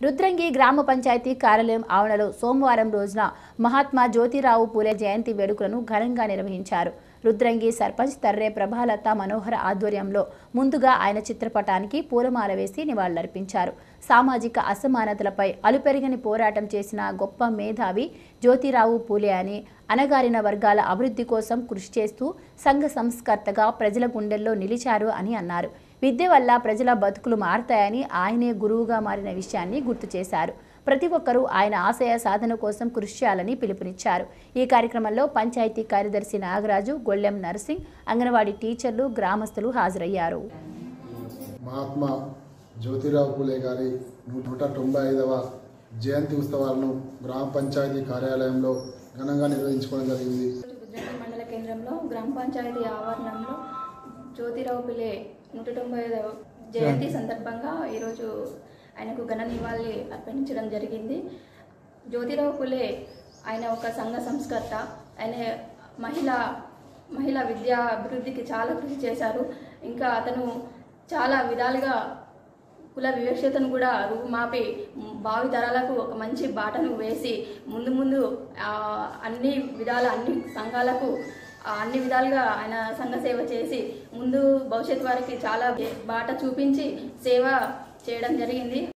రుద్రంగి గ్రామ పంచాయతీ కార్యాలయం ఆవరణలో సోమవారం రోజున మహాత్మా జ్యోతిరావు పూలే జయంతి వేడుకలను ఘనంగా నిర్వహించారు రుద్రంగి సర్పంచ్ తర్రే ప్రభాలత మనోహర ఆధ్వర్యంలో ముందుగా ఆయన చిత్రపటానికి పూలమాల వేసి నివాళులర్పించారు సామాజిక అసమానతలపై అలుపెరగని పోరాటం చేసిన గొప్ప మేధావి జ్యోతిరావు పూలే అని అణగారిన వర్గాల అభివృద్ధి కోసం కృషి చేస్తూ సంఘ సంస్కర్తగా ప్రజల గుండెల్లో నిలిచారు అని అన్నారు విద్య వల్ల ప్రజల బతుకులు మారతాయని ఆయనే గురువుగా మారిన విషయాన్ని గుర్తు చేశారు ప్రతి ఒక్కరూ ఆయన ఆశయ సాధన కోసం కృషి చేయాలని పిలుపునిచ్చారు ఈ కార్యక్రమంలో పంచాయతీ కార్యదర్శి నాగరాజు గొళ్ళెం నర్సింగ్ అంగన్వాడీ టీచర్లు గ్రామస్తులు హాజరయ్యారు మహాత్మా జ్యోతిరావు పూలే గారి నూట తొంభై ఐదవ జయంతి ఉత్సవాలను గ్రామ పంచాయతీ కార్యాలయంలో ఘనంగా నిర్వహించుకోవడం జరిగింది రుద్రంగి మండల కేంద్రంలో గ్రామ పంచాయతీ ఆవరణంలో జ్యోతిరావు పిల్లే నూట తొంభై ఐదవ జయంతి సందర్భంగా ఈరోజు ఆయనకు ఘన నివాళి అర్పించడం జరిగింది జ్యోతిరావు పులే ఆయన ఒక సంఘ సంస్కర్త ఆయన మహిళా మహిళా విద్యా అభివృద్ధికి చాలా కృషి చేశారు ఇంకా అతను చాలా విధాలుగా కుల వివక్షతను కూడా రూపుమాపి భావి తరాలకు ఒక మంచి బాటను వేసి ముందు ముందు ఆ, అన్ని విధాల అన్ని సంఘాలకు ఆ, అన్ని విధాలుగా ఆయన సంఘ సేవ చేసి ముందు భవిష్యత్ వారికి చాలా బాట చూపించి సేవ చేయడం జరిగింది